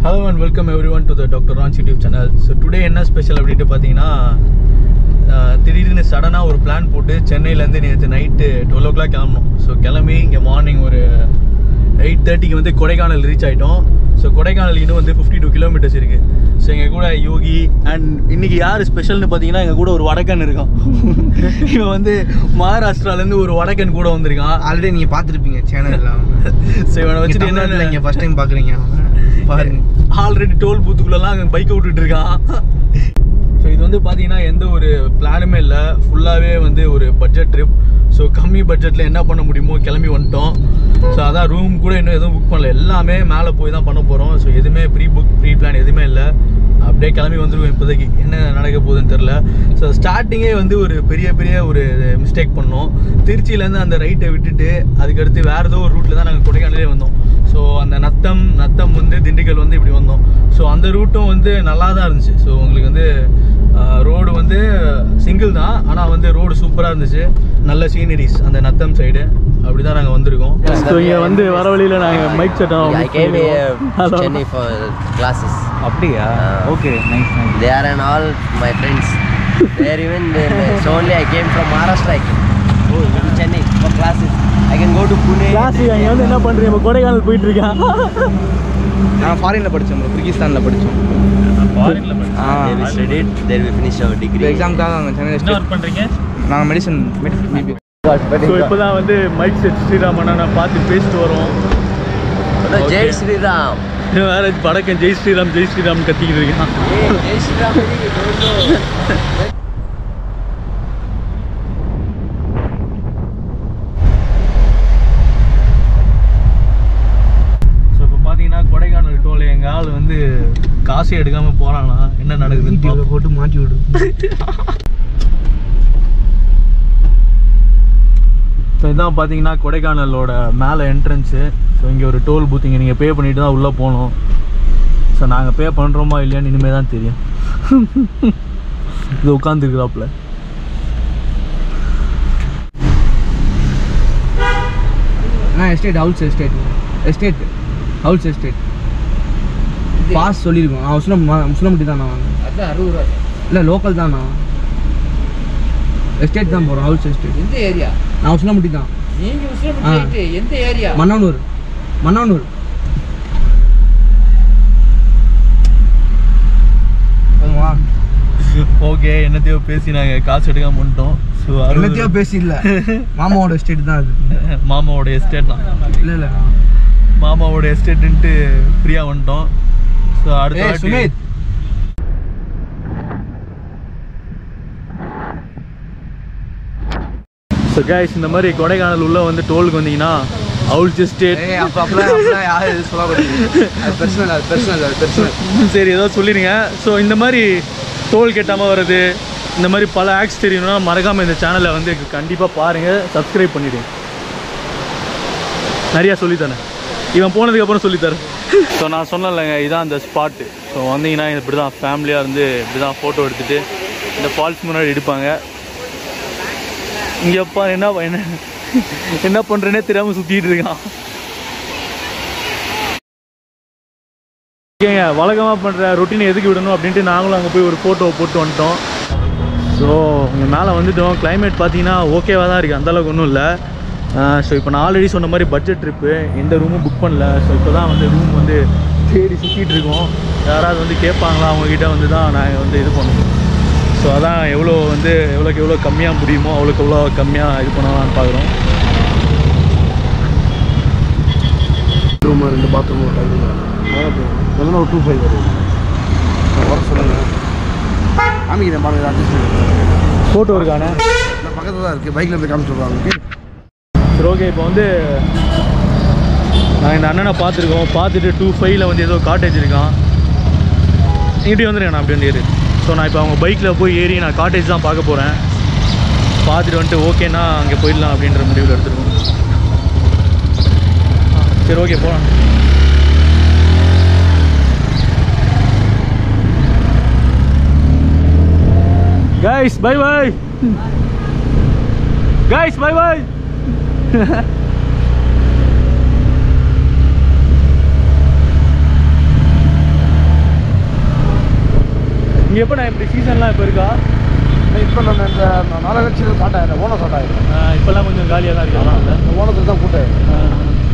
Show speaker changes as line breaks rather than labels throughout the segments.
Hello and welcome everyone to the doctor ரான்ஸ் YouTube channel so today என்ன special அப்படின்ட்டு பார்த்தீங்கன்னா ஆஹ், திடீர்னு சடனாக ஒரு பிளான் போட்டு சென்னையிலேருந்து நேற்று நைட்டு டுவெல் ஓ கிளாக் கிளம்பணும் ஸோ கிளம்பி இங்கே மார்னிங் ஒரு எயிட் தேர்ட்டிக்கு வந்து கொடைக்கானல் ரீச் ஆகிட்டோம் ஸோ கொடைக்கானல் இன்னும் வந்து ஃபிஃப்டி டூ கிலோமீட்டர்ஸ் இருக்குது ஸோ எங்கள் கூட யோகி அண்ட் இன்னைக்கு யார் ஸ்பெஷல்னு பார்த்தீங்கன்னா எங்கள் கூட ஒரு வடக்கன் இருக்கான் இவன் வந்து மகாராஷ்டிராலேருந்து ஒரு வடக்கன் கூட வந்திருக்கான்
ஆல்ரெடி நீங்க பாத்துருப்பீங்க சேனல்ல
ஸோ இவனை வச்சுட்டு
என்ன
என்ன
நீங்க ஃபர்ஸ்ட் டைம் பாக்குறீங்க பாருங்க
ஆல்ரெடி டோல் பூத்துக்குள்ளலாம் பைக்கை விட்டுட்டு இருக்கான் ஸோ இது வந்து பார்த்தீங்கன்னா எந்த ஒரு பிளானுமே இல்லை ஃபுல்லாகவே வந்து ஒரு பட்ஜெட் ட்ரிப் ஸோ கம்மி பட்ஜெட்டில் என்ன பண்ண முடியுமோ கிளம்பி வந்துட்டோம் ஸோ அதான் ரூம் கூட இன்னும் எதுவும் புக் பண்ணல எல்லாமே மேலே போய் தான் பண்ண போகிறோம் ஸோ எதுவுமே ப்ரீ புக் ப்ரீ பிளான் எதுவுமே இல்லை அப்படியே கிளம்பி வந்துருவோம் இப்போதைக்கு என்ன நடக்க போகுதுன்னு தெரில ஸோ ஸ்டார்டிங்கே வந்து ஒரு பெரிய பெரிய ஒரு மிஸ்டேக் பண்ணோம் திருச்சியிலேருந்து அந்த ரைட்டை விட்டுட்டு அதுக்கடுத்து வேறு ஏதோ ஒரு ரூட்டில் தான் நாங்கள் கொடைக்கானலே வந்தோம் ஸோ அந்த நத்தம் நத்தம் வந்து திண்டுக்கல் வந்து இப்படி வந்தோம் ஸோ அந்த ரூட்டும் வந்து நல்லா தான் இருந்துச்சு ஸோ உங்களுக்கு வந்து ரோடு வந்து சிங்கிள் தான் ஆனால் வந்து ரோடு சூப்பராக இருந்துச்சு நல்ல சீனரிஸ் அந்த நத்தம் சைடு அப்படி தான் நாங்கள் வந்திருக்கோம் ஸோ இங்கே வந்து வர வழியில் நாங்கள் mic set
I came here Chennai for classes.
அப்படியா
Ah.
Okay nice nice
They are and all my friends. They are even so only I came from Maharashtra. I came to Chennai for classes. I can go to Pune.
Class இங்கே வந்து என்ன பண்ணுறீங்க இப்போ கொடைக்கானல் போயிட்டு இருக்கேன்
நான் ஃபாரின்ல படிச்சோம் bro. கிர்கிஸ்தான்ல படிச்சோம்
ஃபாரினில்
ஆ
They will study it. Then we finish our
இந்த
degree.
எக்ஸாம்க்காக நாங்கள் சென்னை
என்ன ஒர்க் பண்ணுறீங்க
நாங்கள் மெடிசன் பிபி
ஸோ இப்போ தான் வந்து மைக் செட் ஸ்ரீராம் அண்ணா பார்த்து பேசிட்டு வரோம்
No, Jai
Okay.
Sri Ram.
வேற வடக்கன் ஜெய் ஸ்ரீராம் ஜெய் ஸ்ரீராம் கத்திக்கிட்டு இருக்கான்
Hey, Jai Sri Ram. you don't know.
So இப்போ பார்த்தீங்கன்னா கொடைக்கானல் டோல் எங்கள் ஆள் வந்து காசு எடுக்காம போகிறானா என்ன நடக்குதுன்னு
வீடியோவில்
பார்ப்போம்.
போட்டு மாட்டி விடு
ஸோ இதான் பார்த்தீங்கன்னா கொடைக்கானலோட மேலே என்ட்ரன்ஸு ஸோ இங்கே ஒரு டோல் பூத் இங்கே நீங்கள் பே பண்ணிட்டு தான் உள்ளே போகணும் ஸோ நாங்கள் பே பண்ணுறோமா இல்லையான்னு இனிமேல் தான் தெரியும் இது உட்காந்துருக்குறாப்புல
நான் estate house estate estate house estate பாஸ் சொல்லியிருக்கோம் நான் உஸ்லம் உஸ்லம்பட்டி தான் நான்
அதான் அறுபது ரூபா சார்.
இல்லை லோக்கல் தான் நான் எஸ்டேட் தான் போகிறோம் ஹவுஸ் எஸ்டேட்
எந்த ஏரியா
நான் உஸ்லம்பட்டி தான்
நீங்க
ஆ.
உசிலம்பட்டி எந்த ஏரியா
மன்னனூர் மன்னனூர் போதுமா
ஓகே என்னத்தையோ பேசி நாங்கள் காசு எடுக்காம வந்துட்டோம் ஸோ
எல்லாத்தையோ பேசி இல்லை மாமாவோட எஸ்டேட் தான் அது
மாமாவோட எஸ்டேட் தான்
இல்லை இல்லை
மாமாவோட எஸ்டேட்டுன்ட்டு ஃப்ரீயாக வந்துட்டோம் ஸோ அடுத்த
ஏய்
வாட்டி-
சுமித்
ஸோ கைஸ் இந்த மாதிரி கொடைக்கானல் உள்ள வந்து டோலுக்கு வந்தீங்கன்னா அவுல் எஸ்டேட்
ஏய் அப்போ அப்படிலாம் அப்படிலாம் யாரும் எதுவும் சொல்ல மாட்டேங்குது அது பர்சனல் அது பர்சனல் அது பர்சனல்
சரி ஏதோ சொல்லிடுங்க ஸோ இந்த மாதிரி டோல் கெட்டாமல் வர்றது இந்த மாதிரி பல ஆக்ஸ் தெரியணும்னா மறக்காமல் இந்த சேனலை வந்து கண்டிப்பாக பாருங்கள் சப்ஸ்கிரைப் பண்ணிவிடுங்க நிறையா சொல்லித்தரேன் இவன் போனதுக்கப்புறம் சொல்லித்தரேன் ஸோ நான் சொன்னேன்லங்க இதான் அந்த ஸ்பாட்டு ஸோ வந்தீங்கன்னா இப்படி தான் ஃபேமிலியாக இருந்து இப்படி தான் ஃபோட்டோ எடுத்துகிட்டு இந்த ஃபால்ஸ் முன்னாடி எடுப்பாங்க இங்கேப்பா என்ன என்ன என்ன பண்ணுறேனே தெரியாமல் சுற்றிட்டு இருக்கான் ஓகேங்க வழக்கமாக பண்ணுற ரொட்டீனை எதுக்கு விடணும் அப்படின்ட்டு நாங்களும் அங்கே போய் ஒரு ஃபோட்டோ போட்டு வந்துட்டோம் ஸோ இங்கே மேலே வந்துட்டோம் climate பார்த்தீங்கன்னா ஓகேவாக தான் இருக்குது அந்தளவுக்கு ஒன்றும் இல்லை ஸோ இப்போ நான் ஆல்ரெடி சொன்ன மாதிரி பட்ஜெட் ட்ரிப்பு எந்த ரூமும் புக் பண்ணல ஸோ இப்போ தான் வந்து ரூம் வந்து தேடி சுற்றிட்டு இருக்கோம் யாராவது வந்து கேட்பாங்களா அவங்கக்கிட்ட வந்து தான் நாங்கள் வந்து இது பண்ணுவோம் ஸோ அதான் எவ்வளோ வந்து எவ்வளோக்கு எவ்வளோ கம்மியாக முடியுமோ அவ்வளோக்கு எவ்வளோ கம்மியாக இது பண்ணலாம்னு பார்க்குறோம்
ரூம் ரெண்டு பாத்ரூம் ஒரு டைம் எதனா ஒரு டூ ஃபைவ் வரும் வர சொல்லுங்கள் காமிக்கிறேன் பாருங்க அட்ஜஸ்ட்
ஃபோட்டோ இருக்கானே
நான் பக்கத்தில் தான் இருக்குது பைக்கில் போய் காமிச்சு விட்றாங்க
சரி ஓகே இப்போ வந்து நாங்கள் இந்த அண்ணனை பார்த்துருக்கோம் பார்த்துட்டு டூ ஃபைவ்ல வந்து ஏதோ காட்டேஜ் இருக்கான் இப்படி வந்துருங்க நான் அப்படி வந்து ஏறு ஸோ நான் இப்போ அவங்க பைக்கில் போய் ஏறி நான் காட்டேஜ் தான் பார்க்க போகிறேன் பார்த்துட்டு வந்துட்டு ஓகேனா அங்கே போயிடலாம் அப்படின்ற முடிவில் எடுத்துருக்கோம் சரி ஓகே போகலாம் guys bye bye guys bye bye இங்கே எப்போ நான் இப்படி சீசன்லாம் இப்போ இருக்கா
இப்போ நம்ம இந்த நாலு லட்சம் ஸ்டார்ட் ஆயிடும் ஓனம் ஸ்டார்ட் ஆயிடும்
ஆஹ் இப்போல்லாம் கொஞ்சம் காலியாக தான் இருக்காங்க
இந்த ஓனத்துக்கு தான் கூட்டம்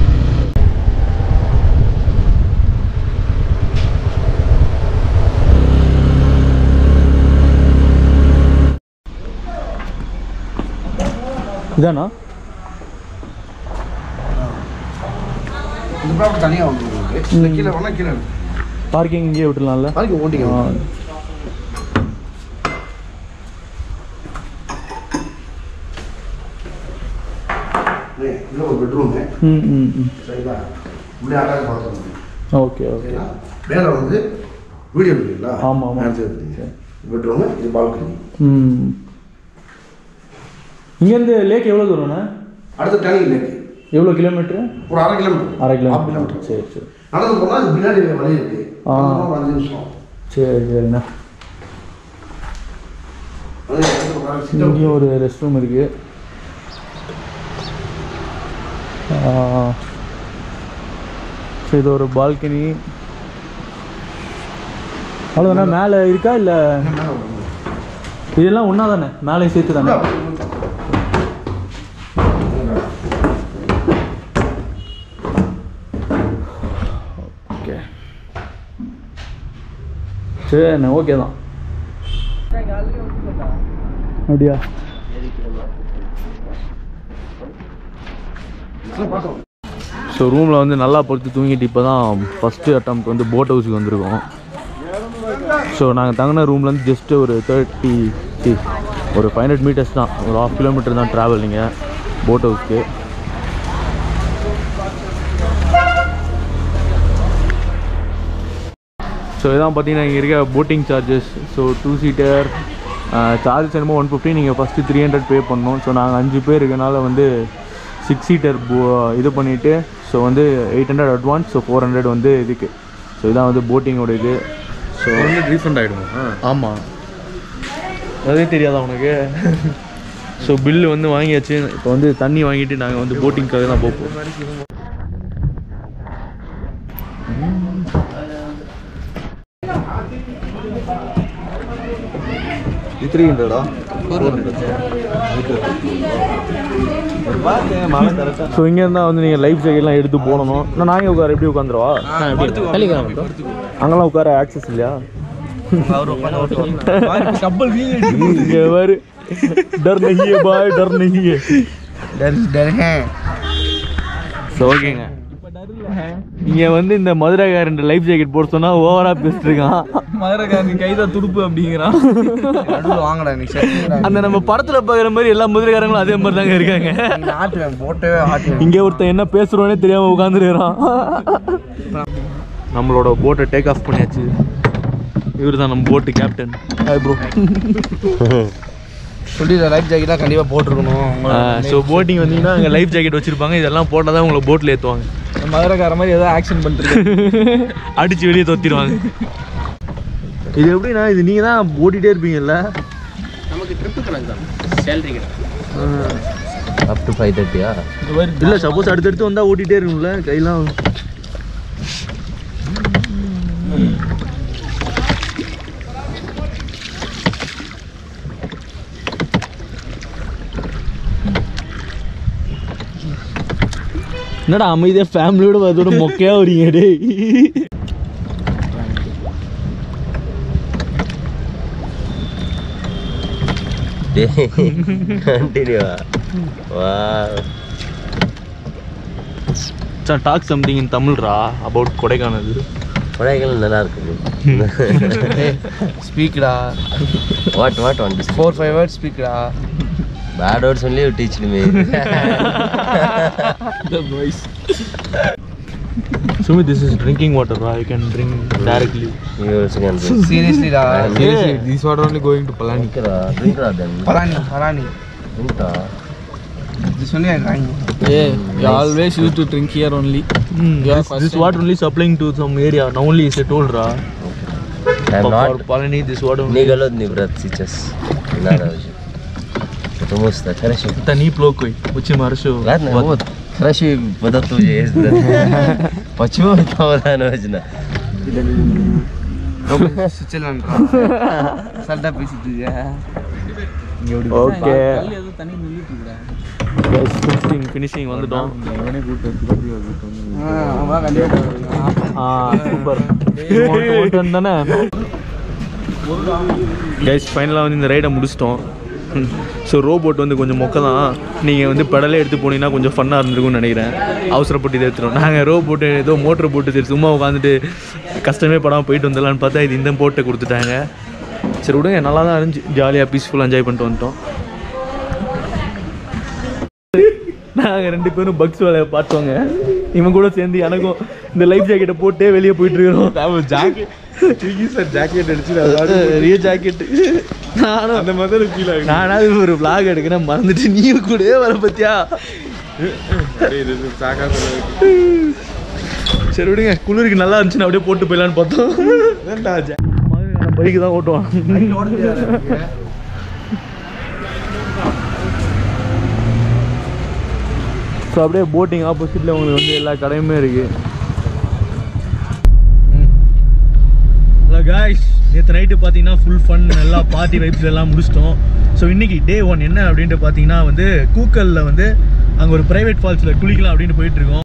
இதானா
இந்த ப்ராப்ளம் தனியாக வந்து உங்களுக்கு இந்த கீழே வேணா கீழே இருக்கு.
பார்க்கிங் இங்கேயே விட்டுலாம்ல
நாளைக்கு ஓட்டிங்க இது ஒரு பெட்ரூமு
ம் ம் ம்
சரிங்களா இப்படி அழகாக பார்த்துக்கணும்
ஓகே ஓகே
மேலே வந்து வீடியோ இருக்குங்களா
ஆமா, ஆமா.
எடுத்து பெட்ரூமு இது பால்கனி
ம் இங்கேருந்து லேக் எவ்வளோ தூரம்ண்ணே
அடுத்த டேனிங் லேக்கு
எவ்வளோ கிலோமீட்ரு
ஒரு அரை கிலோமீட்டர்
அரை
half
கிலோமீட்டர் சரி சரி
நடந்து போனால் அது பின்னாடி வழி இருக்கு
ஆ.
நடந்து போனா ஒரு அஞ்சு நிமிஷம்
சரி சரிண்ணா
அது இடத்துல உட்கார்ந்து sit out.
இங்கேயும் ஒரு ரெஸ்ட் ரூம் இருக்கு சரி இது ஒரு பால்கனி அவ்வளோதானே மேலே இருக்கா இல்லை
இன்னும் மேல வரணும்.
இதெல்லாம் ஒன்றா தானே மேலே சேர்த்து தானே ஓகே சரிண்ணே ஓகே தான் அப்படியா ஸோ ரூமில் வந்து நல்லா படுத்து தூங்கிட்டு இப்போ தான் ஃபஸ்ட்டு அட்டம் வந்து போட் ஹவுஸுக்கு வந்திருக்கோம் ஸோ நாங்கள் தங்கின ரூம்லேருந்து ஜஸ்ட் ஒரு தேர்ட்டி ஒரு ஃபைவ் ஹண்ட்ரட் மீட்டர்ஸ் தான் ஒரு ஹாஃப் கிலோமீட்டர் தான் ட்ராவல் நீங்கள் போட் ஹவுஸ்க்கு ஸோ இதான் பார்த்தீங்கன்னா இங்கே இருக்க boating charges so two seater charges என்னமோ ஒன் ஃபிஃப்டி நீங்கள் ஃபஸ்ட்டு த்ரீ ஹண்ட்ரட் பே பண்ணணும் ஸோ நாங்கள் அஞ்சு பேர் இருக்கனால வந்து சிக்ஸ் சீட்டர் இது பண்ணிவிட்டு ஸோ வந்து eight hundred advance so four hundred வந்து இதுக்கு ஸோ இதான் வந்து போட்டிங்கோட இது ஸோ
வந்து ரீஃபண்ட் ஆகிடுமா
ஆமாம் அதே தெரியாதா உனக்கு ஸோ பில்லு வந்து வாங்கியாச்சு இப்போ வந்து தண்ணி வாங்கிட்டு நாங்கள் வந்து போட்டிங்க்காக தான் போப்போம்
த்ரீ ஹண்ட்ரடா
ஸோ இங்கே இருந்தால் வந்து நீங்கள் லைஃப் ஜாக்கெட்லாம் எடுத்து போடணும் நான் நாங்கள் உட்கார எப்படி உட்காந்துருவா அங்கெல்லாம் உட்கார ஆக்சஸ் இல்லையா இங்கே பாரு டர் நஹியே பாய் டர் நஹியே ஸோ ஓகேங்க இங்கே வந்து இந்த மதுரைக்காரன் லைஃப் ஜாக்கெட் போட சொன்னா ஓவரா பேசிட்டு இருக்கான்
மதுரைக்காரன் கைதான் துடுப்பு அப்படிங்கிறான்
நடுவில் வாங்கடா நீ சரி
அந்த நம்ம படத்துல பார்க்குற மாதிரி எல்லா மதுரைக்காரங்களும் அதே மாதிரி தாங்க இருக்காங்க
ஆட்டுவேன் போட்டவே ஆட்டுவேன்
இங்கே ஒருத்தன் என்ன பேசுறோன்னே தெரியாம உட்காந்துருக்கிறான் நம்மளோட போட்டை டேக் ஆஃப் பண்ணியாச்சு இவர் தான் நம்ம போட்டு கேப்டன் ஹாய் ப்ரோ
சொல்லி லைஃப் ஜாக்கெட்டாக கண்டிப்பாக போட்டிருக்கணும்
ஸோ போட்டிங் வந்தீங்கன்னா அங்கே லைஃப் ஜாக்கெட் வச்சிருப்பாங்க இதெல்லாம் போட்டால் தான் உங்களை போட்டில் ஏற்றுவாங்க
மதுரைக்கார மாதிரி ஏதோ ஆக்ஷன் பண்ணிட்டு
அடிச்சு வெளியே தொத்திடுவாங்க இது எப்படின்னா இது நீங்கள் தான் ஓட்டிகிட்டே இருப்பீங்கல்ல
நமக்கு ட்ரிப்பு கணக்கு தான் சேலரி அப் டு ஃபைவ் தேர்ட்டியா
இல்லை சப்போஸ் அடுத்தடுத்து வந்தால் ஓட்டிகிட்டே இருக்கும்ல கையெல்லாம் என்னடா அமைதியா ஃபேமிலியோட அதோட மொக்கையா வரீங்க டேய்
கண்டினியூவா வா
சார் டாக் சம்திங் இன் தமிழ்ரா அபவுட் கொடைக்கானல்
கொடைக்கானல் நல்லா இருக்குது
ஸ்பீக்டா
what what one
four five words ஸ்பீக்டா
bad words only you teach me
சுமி திஸ் இஸ் ட்ரிங்கிங் வாட்டர் ரா you can drink directly
you also can
சீரியஸ்லிடா
Seriously,
these water only going to Palani
ட்ரிங்க்ரா ட்ரிங்க்ரா தென்
பலானி பலானி
ட்ரிங்க்ரா
இது சொல்லி வாங்கி
ஏ you always use to drink here only
this, this water only supplying to some area now only is a told ra
I am
for,
not
for Palani this water
ni galod ni brat si Chas. Nara siya. Kumusta? Хорошо.
ta ni plokoi uchi marsho
Ладно, вот. Хорошо, подготовлю есть. Почему это вода нужна?
Switzerland சல்ட்டா பேசிட்டு இருக்கேன்
okay
கல் ஏதோ தண்ணி நின்றுட்டு இருக்கா
finishing finishing வந்துட்டோம்
இவனே கூட்டு
ஆ சூப்பர் தானே கைஸ் ஃபைனலாக வந்து இந்த ரைடை முடிச்சிட்டோம் ஸோ ரோபோட் வந்து கொஞ்சம் மொக்க தான் நீங்கள் வந்து பெடலே எடுத்து போனீங்கன்னா கொஞ்சம் ஃபன்னாக இருந்திருக்கும்னு நினைக்கிறேன் அவசரப்பட்டு இதை எடுத்துட்டோம் நாங்கள் ரோபோட்டு ஏதோ மோட்டர் போட்டு சரி சும்மா உட்காந்துட்டு கஷ்டமே படாமல் போயிட்டு வந்துடலான்னு பார்த்தா இது இந்த போட்டை கொடுத்துட்டாங்க சரி விடுங்க நல்லா தான் இருந்துச்சு ஜாலியாக பீஸ்ஃபுல்லாக என்ஜாய் பண்ணிட்டு வந்துட்டோம் நாங்கள் ரெண்டு பேரும் பக்ஸ் வேலையை பார்த்தோங்க இவன் கூட சேர்ந்து எனக்கும் இந்த லைஃப் ஜாக்கெட்டை போட்டே வெளியே போயிட்டு இருக்கிறோம்
ஜாக்கெட் சார் ஜாக்கெட் அடிச்சு
ரிய ஜாக்கெட் நானும்
அந்த மாதிரி ஃபீல் ஆகுது
நானாவது ஒரு vlog எடுக்கிறேன் மறந்துட்டு நீயும் கூடவே வர பத்தியா
இது சாக்கா
சரி விடுங்க குளிருக்கு நல்லா இருந்துச்சுன்னு அப்படியே போட்டு போயிடலான்னு பார்த்தோம் பைக்கு தான் ஓட்டுவான் ஸோ அப்படியே போட்டிங் ஆப்போசிட்டில் உங்களுக்கு வந்து எல்லா கடையுமே இருக்கு ஹலோ காய்ஸ் நேற்று நைட்டு பார்த்தீங்கன்னா ஃபுல் ஃபன் நல்லா பார்ட்டி வைப்ஸ் எல்லாம் முடிச்சிட்டோம் ஸோ இன்னைக்கு டே ஒன் என்ன அப்படின்ட்டு பார்த்தீங்கன்னா வந்து கூக்கலில் வந்து அங்கே ஒரு ப்ரைவேட் ஃபால்ஸில் குளிக்கலாம் அப்படின்ட்டு போயிட்டு இருக்கோம்